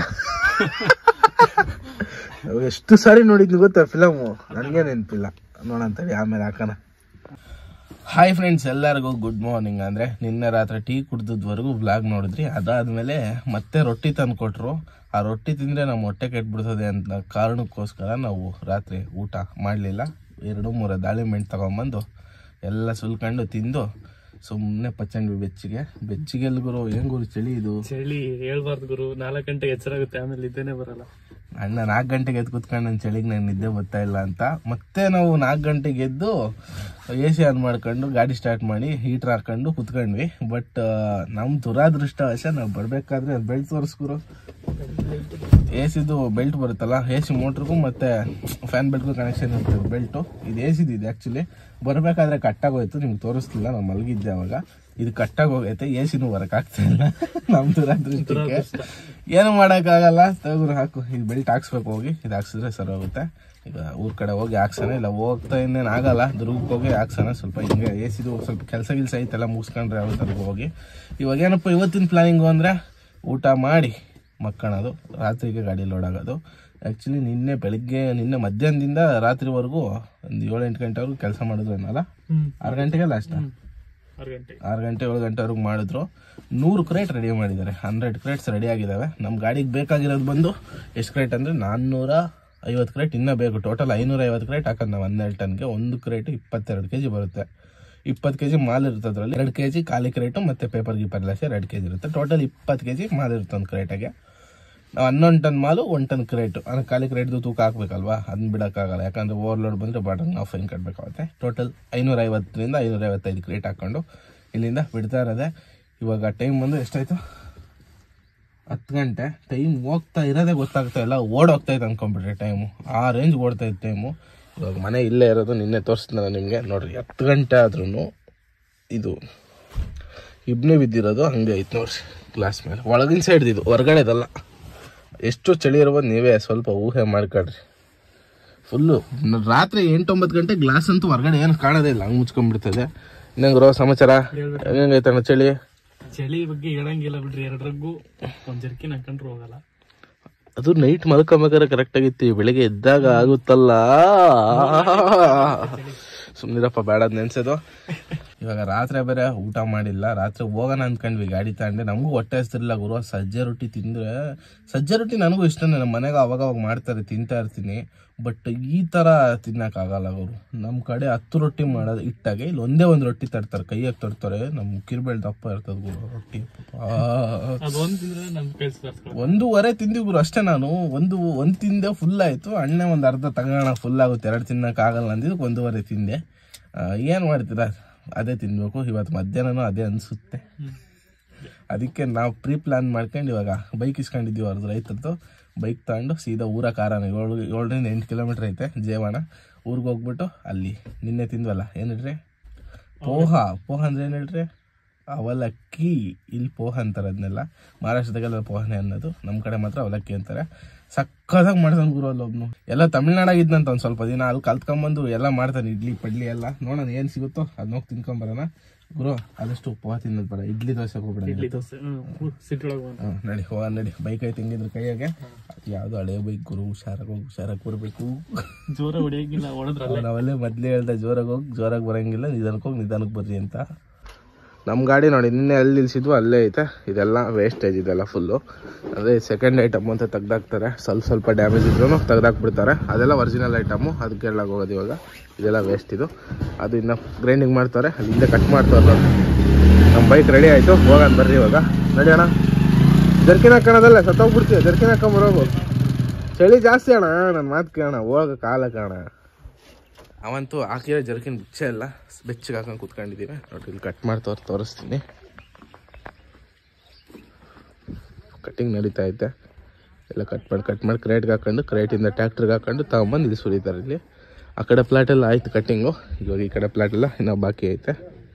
ಅವ್ ಎಷ್ಟು ಸಾರಿ ನೋಡಿದ್ನಿ ಗೊತ್ತಾ ಫಿಲಮು ನನಗೆ ನೆನಪಿಲ್ಲ ನೋಡಂತೇಳಿ ಆಮೇಲೆ ಹಾಕೋಣ ಹಾಯ್ ಫ್ರೆಂಡ್ಸ್ ಎಲ್ಲರಿಗೂ ಗುಡ್ ಮಾರ್ನಿಂಗ್ ಅಂದರೆ ನಿನ್ನೆ ರಾತ್ರಿ ಟೀ ಕುಡ್ದದ್ವರೆಗೂ ಬ್ಲಾಗ್ ನೋಡಿದ್ರಿ ಅದಾದಮೇಲೆ ಮತ್ತೆ ರೊಟ್ಟಿ ತಂದು ಕೊಟ್ಟರು ಆ ರೊಟ್ಟಿ ತಿಂದರೆ ನಮ್ಮ ಹೊಟ್ಟೆ ಕೆಟ್ಬಿಡ್ತದೆ ಅಂತ ಕಾರಣಕ್ಕೋಸ್ಕರ ನಾವು ರಾತ್ರಿ ಊಟ ಮಾಡಲಿಲ್ಲ ಎರಡು ಮೂರು ದಾಳಿಂಬೆ ಹಣ್ಣು ತಗೊಂಬಂದು ಎಲ್ಲ ಸುಲ್ಕೊಂಡು ತಿಂದು ಸುಮ್ಮನೆ ಪಚ್ಚಂಡಿ ಬೆಚ್ಚಿಗೆ ಬೆಚ್ಚಿಗೆ ಎಲ್ಲಿ ಗುರು ಏನು ಗುರು ಚಳಿ ಇದು ಚಳಿ ಹೇಳ್ಬಾರ್ದು ಗುರು ನಾಲ್ಕು ಗಂಟೆಗೆ ಎಚ್ಚರಾಗುತ್ತೆ ಆಮೇಲೆ ಇದ್ದೇನೆ ಬರಲ್ಲ ಅಣ್ಣ ನಾಲ್ಕು ಗಂಟೆಗೆ ಎದ್ದು ಕುತ್ಕೊಂಡು ನನ್ನ ಚಳಿಗೆ ನಂಗೆ ನಿದ್ದೆ ಬರ್ತಾ ಇಲ್ಲ ಅಂತ ಮತ್ತೆ ನಾವು ನಾಲ್ಕು ಗಂಟೆಗೆ ಎದ್ದು ಎ ಸಿ ಆನ್ ಮಾಡ್ಕೊಂಡು ಗಾಡಿ ಸ್ಟಾರ್ಟ್ ಮಾಡಿ ಹೀಟ್ರ್ ಹಾಕೊಂಡು ಕುತ್ಕೊಂಡ್ವಿ ಬಟ್ ನಮ್ಮ ದುರಾದೃಷ್ಟವಶ ನಾವು ಬರಬೇಕಾದ್ರೆ ಬೆಲ್ಟ್ ತೋರಿಸ್ಕೂರು ಎ ಸಿದು ಬೆಲ್ಟ್ ಬರುತ್ತಲ್ಲ ಎ ಸಿ ಮೋಟ್ರಿಗೂ ಮತ್ತೆ ಫ್ಯಾನ್ ಬೆಲ್ಟ್ಗೂ ಕನೆಕ್ಷನ್ ಇರ್ತದೆ ಬೆಲ್ಟು ಇದು ಎ ಸಿದು ಇದೆ ಆ್ಯಕ್ಚುಲಿ ಬರಬೇಕಾದ್ರೆ ಕಟ್ಟಾಗೋಯ್ತು ನಿಮ್ಗೆ ತೋರಿಸ್ತಿಲ್ಲ ನಾವು ಮಲಗಿದ್ದೆ ಅವಾಗ ಇದು ಕಟ್ಟಾಗಿ ಹೋಗೈತೆ ಎ ಸಿನೂ ಬರಕ್ ಆಗ್ತಾ ಇಲ್ಲ ನಮ್ಮ ದುರಾದೃಷ್ಟಕ್ಕೆ ಏನು ಮಾಡೋಕ್ಕಾಗಲ್ಲ ತಗೋರು ಹಾಕು ಈಗ ಬೆಲ್ಟ್ ಹಾಕ್ಸ್ಬೇಕು ಹೋಗಿ ಇದು ಹಾಕ್ಸಿದ್ರೆ ಸರಿ ಹೋಗುತ್ತೆ ಈಗ ಊರ್ ಕಡೆ ಹೋಗಿ ಹಾಕ್ಸೋಣ ಇಲ್ಲ ಹೋಗ್ತಾ ಇನ್ನೇನು ಆಗಲ್ಲ ದುರ್ಗಕ್ಕೆ ಹೋಗಿ ಹಾಕ್ಸೋಣ ಸ್ವಲ್ಪ ಹಿಂಗೆ ಎ ಸಿದು ಸ್ವಲ್ಪ ಕೆಲಸ ಗಿಲ್ಸ ಐತೆಲ್ಲ ಮುಗಿಸ್ಕೊಂಡ್ರೆ ಯಾವತ್ತಾರು ಹೋಗಿ ಇವಾಗ ಏನಪ್ಪ ಇವತ್ತಿನ ಪ್ಲಾನಿಂಗು ಅಂದರೆ ಊಟ ಮಾಡಿ ಮಕ್ಕಳೋದು ರಾತ್ರಿಗೆ ಗಾಡಿ ಲೋಡ್ ಆಗೋದು ಆ್ಯಕ್ಚುಲಿ ನಿನ್ನೆ ಬೆಳಿಗ್ಗೆ ನಿನ್ನೆ ಮಧ್ಯಾಹ್ನದಿಂದ ರಾತ್ರಿವರೆಗೂ ಒಂದು ಏಳು ಎಂಟು ಗಂಟೆವರೆಗೂ ಕೆಲಸ ಮಾಡಿದ್ರು ಏನಲ್ಲ ಹ್ಮ್ ಆರು ಗಂಟೆಗೆ ಲಾಸ್ಟ್ ಆರು ಗಂಟೆ ಆರು ಗಂಟೆ ಏಳು ಗಂಟೆವರೆಗೂ ಮಾಡಿದ್ರು ನೂರು ಕ್ರೇಟ್ ರೆಡಿ ಮಾಡಿದ್ದಾರೆ ಹಂಡ್ರೆಡ್ ಕ್ರೇಟ್ಸ್ ರೆಡಿ ಆಗಿದ್ದಾವೆ ನಮ್ಮ ಗಾಡಿಗೆ ಬೇಕಾಗಿರೋದು ಬಂದು ಎಷ್ಟು ಕ್ರೇಟ್ ಅಂದರೆ ನಾನ್ನೂರ ಐವತ್ತು ಕ್ರೇಟ್ ಇನ್ನೂ ಬೇಕು ಟೋಟಲ್ ಐನೂರ ಐವತ್ತು ಕ್ರೇಟ್ ಹಾಕೋದು ನಾವು ಹನ್ನೆರಡು ಟನ್ಗೆ ಒಂದು ಕ್ರೇಟ್ ಇಪ್ಪತ್ತೆರಡು ಕೆ ಜಿ ಬರುತ್ತೆ ಇಪ್ಪತ್ತು ಕೆ ಜಿ ಮಾಲ್ ಇರುತ್ತೆ ಅದರಲ್ಲಿ ಎರಡು ಕೆ ಜಿ ಖಾಲಿ ಕ್ರೇಟು ಮತ್ತು ಪೇಪರ್ ಗೀಪರ್ ಎಲ್ಲ ಸೇರಿ ಎರಡು ಕೆ ಜಿ ಇರುತ್ತೆ ಟೋಟಲ್ ಇಪ್ಪತ್ತು ಕೆ ಜಿ ಮಾಲ್ ಇರುತ್ತೆ ಒಂದು ಕ್ರೇಟಾಗೆ ನಾವು ಹನ್ನೊಂದು ಟನ್ ಮಾಲು ಒಂದು ಟನ್ ಕ್ರೇಟ್ ಅಂದ್ರೆ ಖಾಲಿ ಕ್ರೇಟ್ದು ತೂಕ ಹಾಕ್ಬೇಕಲ್ವಾ ಅದನ್ನ ಬಿಡೋಕ್ಕಾಗಲ್ಲ ಯಾಕಂದ್ರೆ ಓವರ್ಲೋಡ್ ಬಂದರೆ ಬಾಟಲ್ ನಾವು ಫೈನ್ ಕಟ್ಟಬೇಕಾಗುತ್ತೆ ಟೋಟಲ್ ಐನೂರೈವತ್ತರಿಂದ ಐನೂರೈವತ್ತೈದು ಕ್ರೇಟ್ ಹಾಕ್ಕೊಂಡು ಇಲ್ಲಿಂದ ಬಿಡ್ತಾ ಇರೋದೆ ಇವಾಗ ಟೈಮ್ ಬಂದು ಎಷ್ಟಾಯಿತು ಹತ್ತು ಗಂಟೆ ಟೈಮ್ ಹೋಗ್ತಾ ಇರೋದೇ ಗೊತ್ತಾಗ್ತಾ ಇಲ್ಲ ಓಡೋಗ್ತಾ ಇತ್ತು ಅನ್ಕೊಂಡ್ಬಿಟ್ರೆ ಟೈಮು ಆ ರೇಂಜ್ ಓಡ್ತಾ ಇತ್ತು ಟೈಮು ಇವಾಗ ಮನೆ ಇಲ್ಲೇ ಇರೋದು ನಿನ್ನೆ ತೋರಿಸ್ತೀನಿ ನಿಮಗೆ ನೋಡ್ರಿ ಹತ್ತು ಗಂಟೆ ಆದ್ರೂ ಇದು ಇಬ್ನೇ ಬಿದ್ದಿರೋದು ಹಂಗೆ ಐತೆ ನೋಡ್ರಿ ಗ್ಲಾಸ್ ಮೇಲೆ ಒಳಗಿನ ಸೈಡ್ ಇದು ಹೊರಗಡೆದಲ್ಲ ಎಷ್ಟು ಚಳಿ ಇರ್ಬೋದು ನೀವೇ ಸ್ವಲ್ಪ ಊಹೆ ಮಾಡ್ಕೊಳ್ರಿ ಫುಲ್ಲು ರಾತ್ರಿ ಎಂಟೊಂಬತ್ತು ಗಂಟೆ ಗ್ಲಾಸ್ ಅಂತೂ ಹೊರಗಡೆ ಏನು ಕಾಣೋದೇ ಇಲ್ಲ ಹಂಗೆ ಮುಚ್ಕೊಂಡ್ಬಿಡ್ತದೆ ಇನ್ನಂಗ್ರೋ ಸಮಾಚಾರ ಹೆಂಗೈತಣ್ಣ ಚಳಿ ಚಳಿ ಬಗ್ಗೆ ಹೇಳಂಗಿಲ್ಲ ಬಿಡ್ರಿ ಎರಡರಗೂ ಒಂದ್ ಜರ್ಕಿನ್ ಹಾಕೊಂಡ್ರು ಹೋಗಲ್ಲ ಅದು ನೈಟ್ ಮಲ್ಕೊಂಬೇಕಾದ್ರೆ ಕರೆಕ್ಟ್ ಆಗಿತ್ತು ಬೆಳಿಗ್ಗೆ ಎದ್ದಾಗ ಆಗುತ್ತಲ್ಲ ಸುಮ್ನಿರಪ್ಪ ಬೇಡ ಅದ್ ನೆನ್ಸೋದು ಇವಾಗ ರಾತ್ರಿ ಬೇರೆ ಊಟ ಮಾಡಿಲ್ಲ ರಾತ್ರಿ ಹೋಗೋಣ ಅಂದ್ಕೊಂಡ್ವಿ ಗಾಡಿ ತಗೊಂಡೆ ನಮಗೂ ಹೊಟ್ಟೆ ಹಸ್ತಿರ್ಲಿಲ್ಲ ಗುರು ಸಜ್ಜೆ ರೊಟ್ಟಿ ತಿಂದ್ರೆ ಸಜ್ಜೆ ರೊಟ್ಟಿ ನನಗೂ ಇಷ್ಟನೇ ನಮ್ಮ ಮನೆಗೆ ಅವಾಗ ಅವಾಗ ಮಾಡ್ತಾರೆ ತಿಂತಾ ಇರ್ತೀನಿ ಬಟ್ ಈ ಥರ ತಿನ್ನಕ್ಕಾಗಲ್ಲ ಅವರು ನಮ್ಮ ಕಡೆ ಹತ್ತು ರೊಟ್ಟಿ ಮಾಡೋದು ಇಟ್ಟಾಗೆ ಇಲ್ಲಿ ಒಂದೇ ಒಂದು ರೊಟ್ಟಿ ತರ್ತಾರೆ ಕೈಯಾಗ ತರ್ತಾರೆ ನಮ್ಮ ಕಿರ್ಬೇಳ್ ದಪ್ಪ ಇರ್ತದೆ ಗುರು ರೊಟ್ಟಿ ಆ. ಅದೊಂದ್ ತಿಂದ್ರೆ ನಮ್ ಕೈಲಿ ಸುಧಾರಿಸ್ಕೊಳ್ಳೋದು ಒಂದೂವರೆ ತಿಂದಿ ಗುರು ಅಷ್ಟೇ ನಾನು ಒಂದು ಒಂದು ತಿಂದೆ ಫುಲ್ ಆಯ್ತು ಅಣ್ಣೆ ಒಂದು ಅರ್ಧ ತಗೋಣ ಫುಲ್ ಆಗುತ್ತೆ ಎರಡು ತಿನ್ನಕ್ ಆಗಲ್ಲ ಅಂದಿದ್ದಕ್ಕೆ ಒಂದೂವರೆ ತಿಂದೆ ಆ, ಏನ್ ಮಾಡ್ತೀರಾ ಅದೇ ತಿನ್ಬೇಕು ಇವತ್ತು ಮಧ್ಯಾಹ್ನನೂ ಅದೇ ಅನ್ಸುತ್ತೆ ಅದಕ್ಕೆ ನಾವು ಪ್ರೀ ಪ್ಲಾನ್ ಮಾಡ್ಕೊಂಡು ಇವಾಗ ಬೈಕ್ ಇಸ್ಕೊಂಡಿದ್ದೀವಿ ಅವ್ರದ್ದು ರೈತರದ್ದು ಬೈಕ್ ತಗೊಂಡು ಸೀದಾ ಊರ ಕಾರಣ ಏಳು ಏಳರಿಂದ ಎಂಟು ಕಿಲೋಮೀಟ್ರ್ ಐತೆ ಜೇವಣ ಊರಿಗೆ ಹೋಗ್ಬಿಟ್ಟು ಅಲ್ಲಿ ನಿನ್ನೆ ತಿಂದ್ವಲ್ಲ ಏನು ಹೇಳ್ರಿ ಪೋಹ ಪೋಹ ಅಂದ್ರೆ ಏನು ಹೇಳ್ರಿ ಅವಲಕ್ಕಿ ಇಲ್ಲಿ ಪೋಹ ಅಂತಾರೆ ಅದನ್ನೆಲ್ಲ ಮಹಾರಾಷ್ಟ್ರದಾಗೆಲ್ಲ ಪೋಹನೆ ಅನ್ನೋದು ನಮ್ಮ ಕಡೆ ಮಾತ್ರ ಅವಲಕ್ಕಿ ಅಂತಾರೆ ಸಕ್ಕತ್ತಾಗಿ ಮಾಡ್ತಾನೆ ಗುರು ಅಲ್ಲಿ ಒಬ್ನು ಎಲ್ಲ ತಮಿಳ್ನಾಡಾಗ ಇದ್ನಂತ ಒಂದು ಸ್ವಲ್ಪ ದಿನ ಅಲ್ಲಿ ಕಲ್ತ್ಕೊಂಬಂದು ಎಲ್ಲ ಮಾಡ್ತಾನೆ ಇಡ್ಲಿ ಪಡ್ಲಿ ಎಲ್ಲ ನೋಡೋಣ ಏನು ಸಿಗುತ್ತೋ ಅದನ್ನ ಹೋಗಿ ತಿನ್ಕೊಂಬರೋಣ ಗುರು ಆದಷ್ಟು ಪೋಹ ತಿನ್ನೋದು ಬೇಡ ಇಡ್ಲಿ ದೋಸೆ ಹೋಗ್ಬೇಡ ಇಡ್ಲಿ ದೋಸೆ ಸಿಟಿ ಒಳಗೆ ಹ್ಮ್, ನಡಿ ಹೋಗ ನಡಿ ಬೈಕ್ ಐತೆ ಹಿಂಗಿದ್ರ ಕೈಯಾಗೆ ಅದು ಯಾವುದು ಹಳೆ ಬೈಕ್ ಗುರು ಹುಷಾರಾಗಿ ಹೋಗಿ ಹುಷಾರಾಗಿ ಬರಬೇಕು ಜೋರ ಹೊಡಿಯಂಗಿಲ್ಲ ಹೊಡೆದ್ರಲ್ಲ ನಾವಲ್ಲೇ ಮೊದಲೇ ಹೇಳ್ದೆ ಜೋರಾಗಿ ಹೋಗಿ ಜೋರಾಗಿ ಬರಂಗಿಲ್ಲ ನಿಧಾನಕ್ಕೆ ಹೋಗಿ ನಿಧಾನಕ್ಕೆ ಬರ್ರಿ ಅಂತ ನಮ್ಮ ಗಾಡಿ ನೋಡಿ ನಿನ್ನೆ ಅಲ್ಲಿ ನಿಲ್ಸಿದ್ವು ಅಲ್ಲೇ ಐತೆ ಇದೆಲ್ಲ ವೇಸ್ಟೇಜ್ ಇದೆಲ್ಲ ಫುಲ್ಲು ಅದೇ ಸೆಕೆಂಡ್ ಐಟಮ್ ಅಂತ ತೆಗ್ದಾಕ್ತಾರೆ ಸ್ವಲ್ಪ ಸ್ವಲ್ಪ ಡ್ಯಾಮೇಜ್ ಇದ್ರೂ ತೆಗ್ದಾಕ್ಬಿಡ್ತಾರೆ ಅದೆಲ್ಲ ಒರಿಜಿನಲ್ ಐಟಮು ಅದಕ್ಕೆ ಹೇಳಕ್ ಹೋಗೋದು ಇವಾಗ ಇದೆಲ್ಲ ವೇಸ್ಟ್ ಇದು ಅದು ಇನ್ನು ಗ್ರೈಂಡಿಂಗ್ ಮಾಡ್ತಾರೆ ಅಲ್ಲಿಂದ ಕಟ್ ಮಾಡ್ತಾರೆ ನೋಡಿ ನಮ್ಮ ಬೈಕ್ ರೆಡಿ ಆಯಿತು ಹೋಗೋಣ ಬರ್ರಿ ಇವಾಗ ನಡಿ ಅಣ್ಣ ಜರ್ಕಿನ್ ಹಾಕೋಣದಲ್ಲ ಸತ್ತೋಗ್ಬಿಡ್ತೀವಿ ಜರ್ಕಿನ್ ಹಾಕೊಂಬರೋಗು ಚಳಿ ಜಾಸ್ತಿ ಅಣ್ಣ ನನ್ನ ಮಾತು ಕೇಳೋಣ ಹೋಗ ಕಾಲ ಕಾಣ ಅವಂತೂ ಹಾಕಿರೋ ಜರ್ಕಿನ್ ಬಿಚ್ಚೆ ಎಲ್ಲ ಬೆಚ್ಚಗೆ ಹಾಕೊಂಡು ಕುತ್ಕೊಂಡಿದ್ದೀವಿ ನೋಡಿ ಇಲ್ಲಿ ಕಟ್ ಮಾಡಿ ತೋರ್ ತೋರಿಸ್ತೀನಿ ಕಟ್ಟಿಂಗ್ ನಡೀತಾ ಐತೆ ಎಲ್ಲ ಕಟ್ ಮಾಡಿ ಕಟ್ ಮಾಡಿ ಕ್ರೇಟ್ಗೆ ಹಾಕೊಂಡು ಕ್ರೇಟಿಂದ ಟ್ಯಾಕ್ಟ್ರಿಗೆ ಹಾಕೊಂಡು ತಗೊಂಬಂದು ಇಲ್ಲಿ ಸುರಿತಾರೆ ಇಲ್ಲಿ ಆ ಕಡೆ ಪ್ಲಾಟೆಲ್ಲ ಆಯ್ತು ಕಟ್ಟಿಂಗು ಇವಾಗ ಈ ಕಡೆ ಪ್ಲಾಟ್ ಎಲ್ಲ ಇನ್ನೂ ಬಾಕಿ ಐತೆ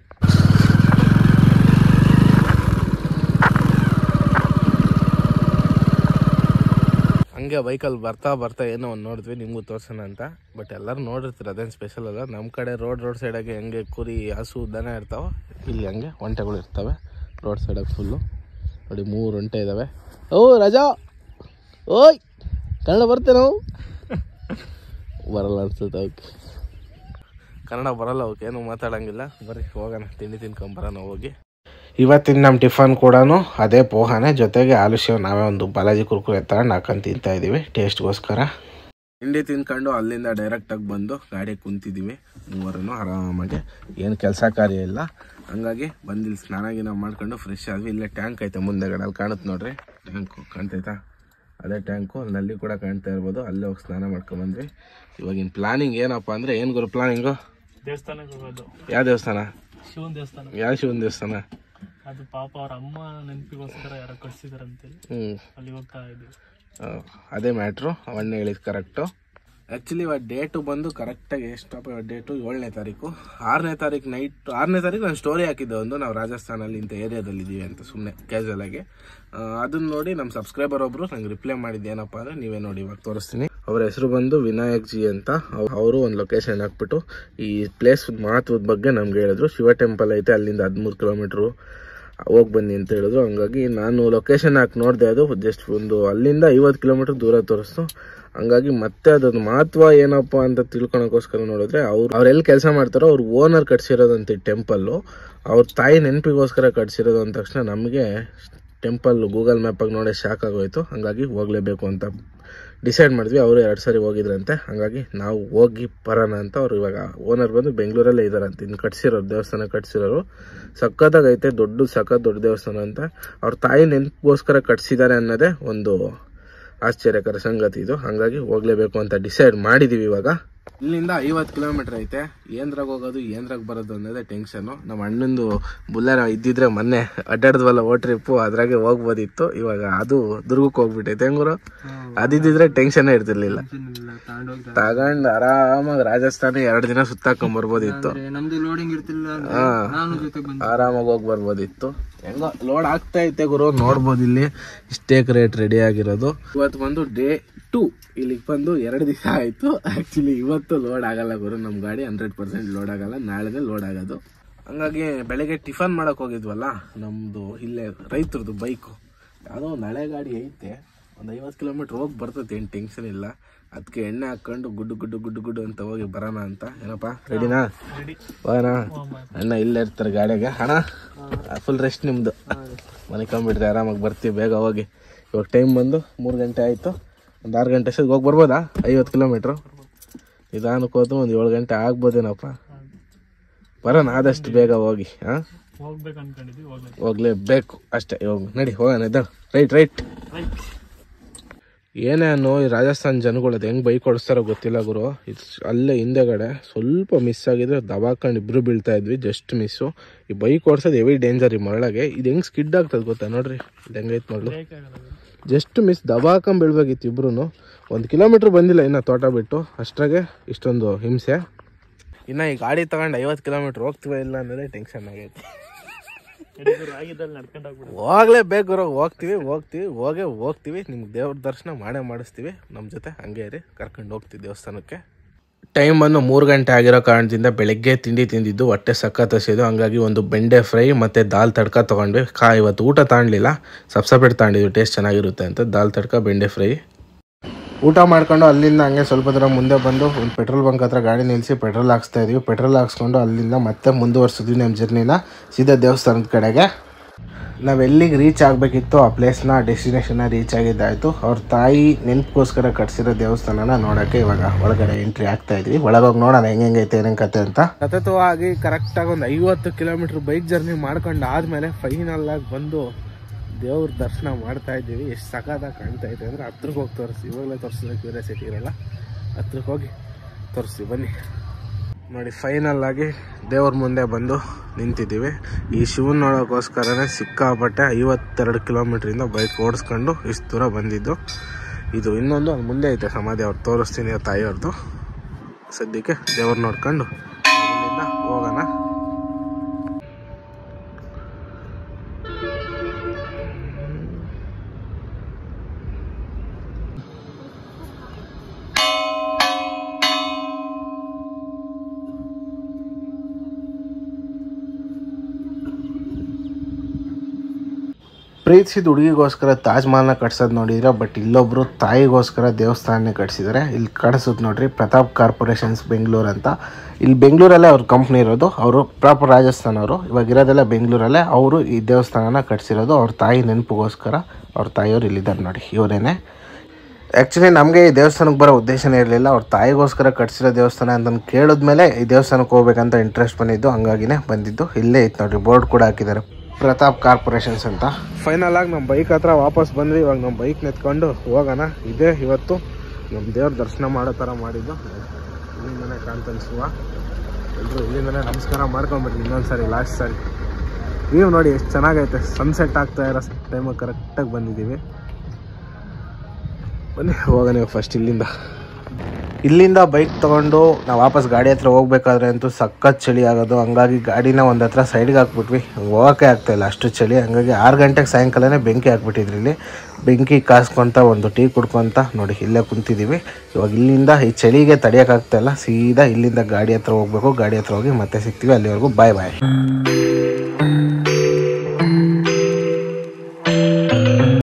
ಹಂಗೆ ಬೈಕಲ್ಲಿ ಬರ್ತಾ ಬರ್ತಾ ಏನೋ ಒಂದು ನೋಡಿದ್ವಿ ನಿಮಗೂ ತೋರ್ಸೋಣ ಅಂತ ಬಟ್ ಎಲ್ಲರೂ ನೋಡಿರ್ತೀರ ಅದೇನು ಸ್ಪೆಷಲ್ ಅಲ್ಲ ನಮ್ಮ ಕಡೆ ರೋಡ್ ರೋಡ್ ಸೈಡಾಗೆ ಹೆಂಗೆ ಕುರಿ ಹಸು ದನ ಇರ್ತಾವೆ ಇಲ್ಲಿ ಹಂಗೆ ಒಂಟೆಗಳು ಇರ್ತವೆ ರೋಡ್ ಸೈಡಾಗೆ ಫುಲ್ಲು ನೋಡಿ ಮೂರು ಒಂಟೆ ಇದ್ದಾವೆ ಓ ರಜಾ ಓಯ್ ಕನ್ನಡ ಬರ್ತೆ ನಾವು ಬರಲ್ಲ ಅನ್ಸುತ್ತೆ ಅವಕ್ಕೆ ಕನ್ನಡ ಬರಲ್ಲ ಅವಕ್ಕೆ ಏನು ಮಾತಾಡಂಗಿಲ್ಲ ಬರ್ರಿ ಹೋಗೋಣ ತಿಂಡಿ ತಿನ್ಕೊಂಬರೋಣ ಹೋಗಿ ಇವತ್ತಿನ ನಮ್ಮ ಟಿಫನ್ ಕೂಡ ಅದೇ ಪೋಹನೆ ಜೊತೆಗೆ ಆಲುಷ್ಯ ನಾವೇ ಒಂದು ಬಾಲಾಜಿ ಕುರ್ಕುರೆ ತಗೊಂಡು ಹಾಕೊಂಡು ತಿಂತಾ ಇದ್ದೀವಿ ಟೇಸ್ಟ್ಗೋಸ್ಕರ ತಿಂಡಿ ತಿನ್ಕೊಂಡು ಅಲ್ಲಿಂದ ಡೈರೆಕ್ಟಾಗಿ ಬಂದು ಗಾಡಿ ಕುಂತಿದ್ದೀವಿ ಮೂವರನ್ನು ಆರಾಮಾಗಿ ಏನು ಕೆಲಸ ಕಾರ್ಯ ಇಲ್ಲ ಹಂಗಾಗಿ ಬಂದು ಇಲ್ಲಿ ಸ್ನಾನ ಗಿನ ಮಾಡ್ಕೊಂಡು ಫ್ರೆಶ್ ಆದ್ವಿ ಇಲ್ಲೇ ಟ್ಯಾಂಕ್ ಐತೆ ಮುಂದೆಗಡೆ ಅಲ್ಲಿ ಕಾಣುತ್ತೆ ನೋಡ್ರಿ ಟ್ಯಾಂಕು ಕಾಣ್ತೈತಾ ಅದೇ ಟ್ಯಾಂಕು ನಲ್ಲಿ ಕೂಡ ಕಾಣ್ತಾ ಇರ್ಬೋದು ಅಲ್ಲೇ ಹೋಗಿ ಸ್ನಾನ ಮಾಡ್ಕೊಂಬಂದ್ವಿ ಇವಾಗಿನ ಪ್ಲಾನಿಂಗ್ ಏನಪ್ಪ ಅಂದರೆ ಏನು ಗುರು ಪ್ಲಾನಿಂಗು ದೇವಸ್ಥಾನಕ್ಕೆ ಹೋಗೋದು ಯಾವ ದೇವಸ್ಥಾನ ಶಿವನ್ ದೇವಸ್ಥಾನ ಯಾವ ಶಿವನ ದೇವಸ್ಥಾನ ಅದು ಪಾಪ ಅವ್ರ ಅಮ್ಮ ನೆನಪಿಗೋಸ್ಕರ ಯಾರೋ ಕಟ್ಸಿದಾರಂತೇಳಿ ಹ್ಞೂ ಅಲ್ಲಿ ಹೋಗ್ತಾ ಇದ್ವಿ ಆ, ಅದೇ ಮ್ಯಾಟ್ರು ಅವನ್ನ ಹೇಳಿದ್ ಕರೆಕ್ಟು ಆ್ಯಕ್ಚುಲಿ ಇವತ್ತು ಡೇಟು ಬಂದು ಕರೆಕ್ಟಾಗಿ ಎಷ್ಟಪ್ಪ ಇವತ್ತು ಡೇಟು ಏಳನೇ ತಾರೀಕು ಆರನೇ ತಾರೀಕು ನೈಟ್ ಆರನೇ ತಾರೀಕು ನಾನು ಸ್ಟೋರಿ ಹಾಕಿದ್ದೆ ಒಂದು ನಾವು ರಾಜಸ್ಥಾನಲ್ಲಿ ಇಂಥ ಏರಿಯಾದಲ್ಲಿ ಇದ್ದೀವಿ ಅಂತ ಸುಮ್ಮನೆ ಕ್ಯಾಶುವಲ್ ಆಗಿ ಅದನ್ನ ನೋಡಿ ನಮ್ಮ ಸಬ್ಸ್ಕ್ರೈಬರ್ ಒಬ್ರು ನಂಗೆ ರಿಪ್ಲೈ ಮಾಡಿದ್ದು ಏನಪ್ಪ ಅಂದರೆ ನೀವೇ ನೋಡಿ ಇವಾಗ ತೋರಿಸ್ತೀನಿ ಅವ್ರ ಹೆಸರು ಬಂದು ವಿನಾಯಕ್ ಜಿ ಅಂತ ಅವರು ಒಂದು ಲೊಕೇಶನ್ ಹಾಕ್ಬಿಟ್ಟು ಈ ಪ್ಲೇಸ್ ಮಹತ್ವದ ಬಗ್ಗೆ ನಮ್ಗೆ ಹೇಳಿದ್ರು ಶಿವ ಟೆಂಪಲ್ ಐತೆ ಅಲ್ಲಿಂದ ಹದಿಮೂರು ಕಿಲೋಮೀಟ್ರು ಹೋಗಿ ಬನ್ನಿ ಅಂತ ಹೇಳಿದ್ರು ಹಂಗಾಗಿ ನಾನು ಲೊಕೇಶನ್ ಹಾಕಿ ನೋಡಿದೆ ಅದು ಜಸ್ಟ್ ಒಂದು ಅಲ್ಲಿಂದ ಐವತ್ತು ಕಿಲೋಮೀಟರ್ ದೂರ ತೋರಿಸ್ತು ಹಂಗಾಗಿ ಮತ್ತೆ ಅದೊಂದು ಮಹತ್ವ ಏನಪ್ಪ ಅಂತ ತಿಳ್ಕೊಳಕ್ಕೋಸ್ಕರ ನೋಡಿದ್ರೆ ಅವ್ರು ಅವ್ರು ಎಲ್ಲಿ ಕೆಲಸ ಮಾಡ್ತಾರೋ ಅವ್ರ ಓನರ್ ಕಟ್ಸಿರೋದಂತ ಟೆಂಪಲ್ಲು ಅವ್ರ ತಾಯಿ ನೆನಪಿಗೋಸ್ಕರ ಕಟ್ಸಿರೋದು ಅಂದ ತಕ್ಷಣ ನಮಗೆ ಟೆಂಪಲ್ ಗೂಗಲ್ ಮ್ಯಾಪಾಗಿ ನೋಡಿ ಶಾಕ್ ಆಗೋಯ್ತು ಹಂಗಾಗಿ ಹೋಗಲೇಬೇಕು ಅಂತ ಡಿಸೈಡ್ ಮಾಡಿದ್ವಿ ಅವರು ಎರಡು ಸಾರಿ ಹೋಗಿದ್ರಂತೆ ಹಂಗಾಗಿ ನಾವು ಹೋಗಿ ಬರೋಣ ಅಂತ ಅವ್ರು ಇವಾಗ ಓನರ್ ಬಂದು ಬೆಂಗಳೂರಲ್ಲೇ ಇದ್ದಾರಂತೆ ಇನ್ನು ಕಟ್ಸಿರೋರು ದೇವಸ್ಥಾನ ಕಟ್ಸಿರೋರು ಸಖತ್ತಾಗೈತೆ ದೊಡ್ಡ ಸಖತ್ ದೊಡ್ಡ ದೇವಸ್ಥಾನ ಅಂತ ಅವ್ರ ತಾಯಿ ನೆನಪಿಗೋಸ್ಕರ ಕಟ್ಸಿದ್ದಾರೆ ಅನ್ನೋದೇ ಒಂದು ಆಶ್ಚರ್ಯಕರ ಸಂಗತಿ ಇದು ಹಂಗಾಗಿ ಹೋಗ್ಲೇಬೇಕು ಅಂತ ಡಿಸೈಡ್ ಮಾಡಿದೀವಿ ಇವಾಗ ಇಲ್ಲಿಂದ ಐವತ್ತು ಕಿಲೋಮೀಟರ್ ಐತೆ ಏನ್ರಾಗ ಹೋಗೋದು ಏನ್ರಾಗ ಬರೋದು ಅನ್ನೋದೇ ಟೆನ್ಷನ್ ನಮ್ಮ ಅಣ್ಣಂದು ಬುಲ್ಲೆರ ಇದ್ದಿದ್ರೆ ಮೊನ್ನೆ ಅಡ್ಡಾಡ್ದ್ವಲ್ಲ ಓ ಟ್ರಿಪ್ಪು ಅದ್ರಾಗೆ ಹೋಗ್ಬೋದಿತ್ತು ಇವಾಗ ಅದು ದುರ್ಗಕ್ಕೆ ಹೋಗ್ಬಿಟ್ಟೈತೆ ಹೆಂಗುರು ಅದಿದ್ದಿದ್ರೆ ಟೆನ್ಷನ್ ಇರ್ತಿರ್ಲಿಲ್ಲ ತಗೊಂಡ್ ಆರಾಮಾಗಿ ರಾಜಸ್ಥಾನ ಎರಡು ದಿನ ಸುತ್ತಾಕೊಂಡ್ ಬರ್ಬೋದಿತ್ತು ನಮ್ದು ಲೋಡಿಂಗ್ ಇರ್ತಿಲ್ಲ ಹಾ ನಾನು ಜೊತೆಗೆ ಬಂದೆ ಆರಾಮಾಗಿ ಹೋಗಿ ಬರ್ಬೋದಿತ್ತು ಹೆಂಗೋ ಲೋಡ್ ಆಗ್ತಾ ಐತೆ ಗುರು ನೋಡ್ಬೋದು ಇಲ್ಲಿ ಇಷ್ಟೇಕ್ ರೇಟ್ ರೆಡಿ ಆಗಿರೋದು ಇವತ್ತು ಬಂದು ಡೇ ಟು ಇಲ್ಲಿಗೆ ಬಂದು ಎರಡು ದಿವಸ ಆಯ್ತು ಆಕ್ಚುಲಿ ಇವತ್ತು ಲೋಡ್ ಆಗಲ್ಲ ಗುರು ನಮ್ಮ ಗಾಡಿ ಹಂಡ್ರೆಡ್ ಪರ್ಸೆಂಟ್ ಲೋಡ್ ಆಗಲ್ಲ ನಾಳೆನೇ ಲೋಡ್ ಆಗೋದು ಹಂಗಾಗಿ ಬೆಳಗ್ಗೆ ಟಿಫನ್ ಮಾಡಕ್ ಹೋಗಿದ್ವಲ್ಲ ನಮ್ದು ಇಲ್ಲೇ ರೈತರದು ಬೈಕು ಯಾವುದೋ ಒಂದು ಹಳೆ ಗಾಡಿ ಐತೆ ಒಂದು ಐವತ್ತು ಕಿಲೋಮೀಟ್ರ್ ಹೋಗಿ ಬರ್ತೈತೆ ಏನು ಟೆನ್ಷನ್ ಇಲ್ಲ ಅದಕ್ಕೆ ಎಣ್ಣೆ ಹಾಕೊಂಡು ಗುಡ್ಡು ಗುಡ್ಡು ಗುಡ್ಡು ಗುಡ್ಡು ಅಂತ ಹೋಗಿ ಬರೋಣ ಅಂತ ಏನಪ್ಪ ರೆಡಿನಾ ಹೋಗೋಣ ಅಣ್ಣ ಇಲ್ಲೇ ಇರ್ತಾರೆ ಗಾಡಿಯಾಗ ಹಣ ಫುಲ್ ರೆಸ್ಟ್ ನಿಮ್ದು ಮನಿಕೊಂಬಿಟ್ರೆ ಆರಾಮಾಗಿ ಬರ್ತೀವಿ ಬೇಗ ಹೋಗಿ ಇವಾಗ ಟೈಮ್ ಬಂದು ಮೂರು ಗಂಟೆ ಆಯಿತು ಒಂದು ಆರು ಗಂಟೆ ಅಷ್ಟೊತ್ತಿಗೆ ಹೋಗಿ ಬರ್ಬೋದಾ ಐವತ್ತು ಕಿಲೋಮೀಟ್ರು ನಿಧಾನಕ್ಕೆ ಹೋದ್ರು ಒಂದು ಏಳು ಗಂಟೆ ಆಗ್ಬೋದೇನಪ್ಪ ಬರೋಣ ಆದಷ್ಟು ಬೇಗ ಹೋಗಿ ಹಾಂ ಹೋಗ್ಬೇಕು ಅನ್ಕೊಂಡಿದ್ವಿ ಹೋಗ್ಬೇಕು ಹೋಗ್ಲೇಬೇಕು ಅಷ್ಟೇ ಇವಾಗ ನಡಿ ಹೋಗೋಣ ಇದ್ದಾಳೆ ರೈಟ್ ರೈಟ್ ರೈಟ್ ಏನೇ ಅನ್ನೋ ಈ ರಾಜಸ್ಥಾನ್ ಜನಗಳು ಅದು ಹೆಂಗೆ ಬೈಕ್ ಓಡಿಸ್ತಾರೋ ಗೊತ್ತಿಲ್ಲ ಗುರು ಇಟ್ಸ್ ಅಲ್ಲೇ ಹಿಂದೆಗಡೆ ಸ್ವಲ್ಪ ಮಿಸ್ ಆಗಿದ್ರೆ ದವಾಕೊಂಡು ಇಬ್ರು ಬೀಳ್ತಾ ಇದ್ವಿ ಜಸ್ಟ್ ಮಿಸ್ಸು ಈ ಬೈಕ್ ಓಡಿಸೋದು ಹೆವಿ ಡೇಂಜರ್ ಈ ಮರಳಗೆ ಇದು ಹೆಂಗೆ ಸ್ಕಿಡ್ ಆಗ್ತದೆ ಗೊತ್ತಾ ನೋಡ್ರಿ ಇದು ಹೆಂಗೈತೆ ಮರಳು ಬೇಕಾಗಲ್ಲ ಜಸ್ಟ್ ಮಿಸ್ ದಬಾಕೊಂಡ್ ಬೀಳ್ಬೇಕಿತ್ತು ಇಬ್ರು ಒಂದು ಕಿಲೋಮೀಟ್ರ್ ಬಂದಿಲ್ಲ ಇನ್ನು ತೋಟ ಬಿಟ್ಟು ಅಷ್ಟ್ರಾಗೆ ಇಷ್ಟೊಂದು ಹಿಂಸೆ ಇನ್ನು ಈ ಗಾಡಿ ತಗೊಂಡು ಐವತ್ತು ಕಿಲೋಮೀಟ್ರ್ ಹೋಗ್ತೀವ ಇಲ್ಲ ಅನ್ನೋದೇ ಟೆನ್ಷನ್ ಆಗೈತೆ ಆಗಿದ್ದಲ್ಲಿ ನಡ್ಕೊಂಡು ಹೋಗ್ಬಿಡು ಹೋಗ್ಲೇಬೇಕು ಗುರು ಹೋಗ್ತೀವಿ ಹೋಗ್ತೀವಿ ಹೋಗೇ ಹೋಗ್ತೀವಿ ನಿಮ್ಗೆ ದೇವ್ರ ದರ್ಶನ ಮಾಡೇ ಮಾಡಿಸ್ತೀವಿ ನಮ್ಮ ಜೊತೆ ಹಂಗೆ ಇರಿ ಕರ್ಕೊಂಡು ಹೋಗ್ತೀವಿ ದೇವಸ್ಥಾನಕ್ಕೆ ಟೈಮ್ ಬಂದು ಮೂರು ಗಂಟೆ ಆಗಿರೋ ಕಾರಣದಿಂದ ಬೆಳಗ್ಗೆ ತಿಂಡಿ ತಿಂದಿದ್ದು ಹೊಟ್ಟೆ ಸಖತ್ ಹಸಿದು ಹಂಗಾಗಿ ಒಂದು ಬೆಂಡೆ ಫ್ರೈ ಮತ್ತು ದಾಲ್ ತಡ್ಕ ತೊಗೊಂಡ್ವಿ ಕಾ ಇವತ್ತು ಊಟ ತಗೊಳ್ಲಿಲ್ಲ ಸಬ್ಸಪೇಟ್ ತಗೊಂಡಿದ್ವಿ ಟೇಸ್ಟ್ ಚೆನ್ನಾಗಿರುತ್ತೆ ಅಂತ ದಾಲ್ ತಡ್ಕ ಬೆಂಡೆ ಫ್ರೈ ಊಟ ಮಾಡ್ಕೊಂಡು ಅಲ್ಲಿಂದ ಹಂಗೆ ಸ್ವಲ್ಪ ದೂರ ಮುಂದೆ ಬಂದು ಒಂದು ಪೆಟ್ರೋಲ್ ಬಂಕ್ ಹತ್ರ ಗಾಡಿ ನಿಲ್ಲಿಸಿ ಪೆಟ್ರೋಲ್ ಹಾಕ್ಸ್ತಾ ಇದೀವಿ ಪೆಟ್ರೋಲ್ ಹಾಕ್ಸ್ಕೊಂಡು ಅಲ್ಲಿಂದ ಮತ್ತೆ ಮುಂದುವರ್ಸಿದ್ವಿ ನಮ್ಮ ಜರ್ನಿನ ಸೀದಾ ದೇವಸ್ಥಾನದ ಕಡೆಗೆ ನಾವು ಎಲ್ಲಿಗೆ ರೀಚ್ ಆಗಬೇಕಿತ್ತು ಆ ಪ್ಲೇಸ್ನ ಡೆಸ್ಟಿನೇಷನ್ನ ರೀಚ್ ಆಗಿದ್ದಾಯಿತು ಅವ್ರ ತಾಯಿ ನೆನಪಿಗೋಸ್ಕರ ಕಟ್ಸಿರೋ ದೇವಸ್ಥಾನನ ನೋಡೋಕ್ಕೆ ಇವಾಗ ಒಳಗಡೆ ಎಂಟ್ರಿ ಆಗ್ತಾ ಇದ್ವಿ ಒಳಗೋಗಿ ನೋಡೋಣ ಹೆಂಗೆ ಹೆಂಗೈತೆ ಏನೇನು ಕತೆ ಅಂತ ಸತತವಾಗಿ ಕರೆಕ್ಟಾಗಿ ಒಂದು ಐವತ್ತು ಕಿಲೋಮೀಟ್ರ್ ಬೈಕ್ ಜರ್ನಿ ಮಾಡ್ಕೊಂಡು ಆದಮೇಲೆ ಫೈನಲ್ ಆಗಿ ಬಂದು ದೇವ್ರ ದರ್ಶನ ಮಾಡ್ತಾ ಇದ್ದೀವಿ ಎಷ್ಟು ಸಖತ್ತಾಗಿ ಕಾಣ್ತಾ ಇದೆ ಅಂದರೆ ಹತ್ರಕ್ಕೆ ಹೋಗಿ ತೋರಿಸಿ ಇವಾಗಲೇ ತೋರಿಸಿದ್ರೆ ಕ್ಯೂರಿಯಾಸಿಟಿ ಇರಲ್ಲ ಹತ್ರಕ್ಕೆ ಹೋಗಿ ತೋರಿಸ್ತೀವಿ ಬನ್ನಿ ನೋಡಿ ಫೈನಲ್ ಆಗಿ ದೇವ್ರ ಮುಂದೆ ಬಂದು ನಿಂತಿದ್ದೀವಿ ಈ ಶಿವನ್ ನೋಡೋಕ್ಕೋಸ್ಕರನೇ ಸಿಕ್ಕಾಪಟ್ಟೆ ಐವತ್ತೆರಡು ಕಿಲೋಮೀಟ್ರಿಂದ ಬೈಕ್ ಓಡಿಸ್ಕೊಂಡು ಇಷ್ಟು ದೂರ ಬಂದಿದ್ದು ಇದು ಇನ್ನೊಂದು ಅಲ್ಲಿ ಮುಂದೆ ಐತೆ ಸಮಾಧಿ ಅವ್ರು ತೋರಿಸ್ತೀನಿ ಅವ್ರ ತಾಯಿಯವ್ರದ್ದು ಸದ್ಯಕ್ಕೆ ದೇವ್ರ ನೋಡ್ಕೊಂಡು ಅಲ್ಲಿಂದ ಹೋಗೋಣ ಪ್ರೀತಿಸಿದ ಹುಡುಗಿಗೋಸ್ಕರ ತಾಜ್ ಮಹಲ್ನ ಕಟ್ಸೋದು ನೋಡಿದ್ರೆ ಬಟ್ ಇಲ್ಲೊಬ್ರು ತಾಯಿಗೋಸ್ಕರ ದೇವಸ್ಥಾನನೇ ಕಟ್ಸಿದ್ದಾರೆ ಇಲ್ಲಿ ಕಾಣಿಸುತ್ತೆ ನೋಡ್ರಿ ಪ್ರತಾಪ್ ಕಾರ್ಪೊರೇಷನ್ಸ್ ಬೆಂಗಳೂರು ಅಂತ ಇಲ್ಲಿ ಬೆಂಗಳೂರಲ್ಲೇ ಅವ್ರ ಕಂಪ್ನಿ ಇರೋದು ಅವರು ಪ್ರಾಪರ್ ರಾಜಸ್ಥಾನ್ ಅವರು ಇವಾಗ ಇರೋದೆಲ್ಲ ಬೆಂಗಳೂರಲ್ಲೇ ಅವರು ಈ ದೇವಸ್ಥಾನನ ಕಟ್ಸಿರೋದು ಅವ್ರ ತಾಯಿ ನೆನಪಿಗೋಸ್ಕರ ಅವ್ರ ತಾಯಿಯವ್ರು ಇಲ್ಲಿದ್ದಾರೆ ನೋಡಿ ಇವರೇನೆ ಆ್ಯಕ್ಚುಲಿ ನಮಗೆ ಈ ದೇವಸ್ಥಾನಕ್ಕೆ ಬರೋ ಉದ್ದೇಶನೇ ಇರಲಿಲ್ಲ ಅವ್ರ ತಾಯಿಗೋಸ್ಕರ ಕಟ್ಸಿರೋ ದೇವಸ್ಥಾನ ಅಂತ ಕೇಳಿದ್ಮೇಲೆ ಈ ದೇವಸ್ಥಾನಕ್ಕೆ ಹೋಗ್ಬೇಕಂತ ಇಂಟ್ರೆಸ್ಟ್ ಬಂದಿದ್ದು ಹಂಗಾಗಿನೇ ಬಂದಿದ್ದು ಇಲ್ಲೇ ಇತ್ತು ನೋಡ್ರಿ ಬೋರ್ಡ್ ಕೂಡ ಹಾಕಿದ್ದಾರೆ ಪ್ರತಾಪ್ ಕಾರ್ಪೊರೇಷನ್ಸ್ ಅಂತ ಫೈನಲ್ ಆಗಿ ನಮ್ಮ ಬೈಕ್ ಹತ್ರ ವಾಪಸ್ ಬಂದ್ವಿ ಇವಾಗ ನಮ್ಮ ಬೈಕ್ ನೆತ್ಕೊಂಡು ಹೋಗೋಣ ಇದೇ ಇವತ್ತು ನಮ್ಮ ದೇವ್ರ ದರ್ಶನ ಮಾಡೋ ಥರ ಮಾಡಿದ್ದು ಇಲ್ಲಿಂದನೇ ಕಾಣ್ತಾನೆ ಶಿವ ಎಲ್ಲರೂ ಇಲ್ಲಿಂದನೇ ನಮಸ್ಕಾರ ಮಾಡ್ಕೊಂಬಿಡ್ರಿ ಇನ್ನೊಂದು ಸಾರಿ ಲಾಸ್ಟ್ ಸಾರಿ ನೀವು ನೋಡಿ ಎಷ್ಟು ಚೆನ್ನಾಗೈತೆ ಸನ್ಸೆಟ್ ಆಗ್ತಾ ಇರೋ ಟೈಮಿಗೆ ಕರೆಕ್ಟಾಗಿ ಬಂದಿದ್ದೀವಿ ಬನ್ನಿ ಹೋಗೋಣ ಫಸ್ಟ್ ಇಲ್ಲಿಂದ ಇಲ್ಲಿಂದ ಬೈಕ್ ತೊಗೊಂಡು ನಾವು ವಾಪಸ್ ಗಾಡಿ ಹತ್ರ ಹೋಗ್ಬೇಕಾದ್ರೆ ಅಂತೂ ಸಖತ್ ಚಳಿ ಆಗೋದು ಹಂಗಾಗಿ ಗಾಡಿನ ಒಂದು ಹತ್ರ ಸೈಡ್ಗೆ ಹಾಕ್ಬಿಟ್ವಿ ಹೋಗೋಕ್ಕೆ ಆಗ್ತಾಯಿಲ್ಲ ಅಷ್ಟು ಚಳಿ ಹಂಗಾಗಿ ಆರು ಗಂಟೆಗೆ ಸಾಯಂಕಾಲನೇ ಬೆಂಕಿ ಹಾಕ್ಬಿಟ್ಟಿದ್ರಿ ಇಲ್ಲಿ ಬೆಂಕಿ ಕಾಸ್ಕೊತ ಒಂದು ಟೀ ಕುಡ್ಕೊತ ನೋಡಿ ಇಲ್ಲೇ ಕುಂತಿದ್ದೀವಿ ಇವಾಗ ಇಲ್ಲಿಂದ ಈ ಚಳಿಗೆ ತಡೆಯೋಕ್ಕಾಗ್ತಾಯಿಲ್ಲ ಸೀದಾ ಇಲ್ಲಿಂದ ಗಾಡಿ ಹತ್ರ ಹೋಗ್ಬೇಕು ಗಾಡಿ ಹತ್ರ ಹೋಗಿ ಮತ್ತೆ ಸಿಗ್ತೀವಿ ಅಲ್ಲಿವರೆಗೂ ಬಾಯ್ ಬಾಯ್